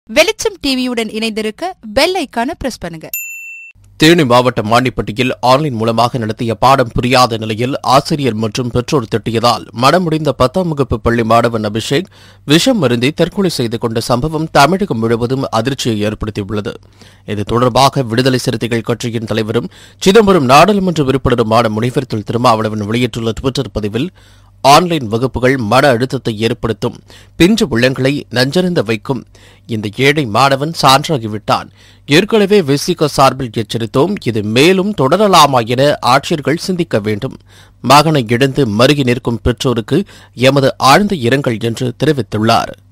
வெளிச்சம் டிவியுடன் இணைந்திருக்க பெல் ஐக்கான பிரஸ் பண்ணுங்க தேனி மாவட்டம் மாண்டிப்பட்டியில் ஆன்லைன் மூலமாக நடத்திய பாடம் புரியாத நிலையில் ஆசிரியர் மற்றும் பெற்றோர் திட்டியதால் மனமுடிந்த பத்தாம் வகுப்பு பள்ளி மாணவன் அபிஷேக் விஷம் மருந்தி தற்கொலை செய்து கொண்ட சம்பவம் தமிழகம் முழுவதும் அதிர்ச்சியை ஏற்படுத்தியுள்ளது இது தொடர்பாக விடுதலை சிறுத்தைகள் கட்சியின் தலைவரும் சிதம்பரம் நாடாளுமன்ற உறுப்பினருமான முனைவர் தொல் திருமாவளவன் வெளியிட்டுள்ள டுவிட்டர் பதிவில் ஆன்லைன் வகுப்புகள் மன அழுத்தத்தை ஏற்படுத்தும் பிஞ்சு உள்ளங்களை நஞ்சறிந்த வைக்கும் இந்த ஏழை மாணவன் சான்றாகிவிட்டான் ஏற்கனவே விசிக சார்பில் எச்சரித்தோம் இது மேலும் தொடரலாமா என ஆட்சியர்கள் சிந்திக்க வேண்டும் மகனை இழந்து மருகி நிற்கும் பெற்றோருக்கு எமது ஆழ்ந்த இரங்கல் என்று தெரிவித்துள்ளார்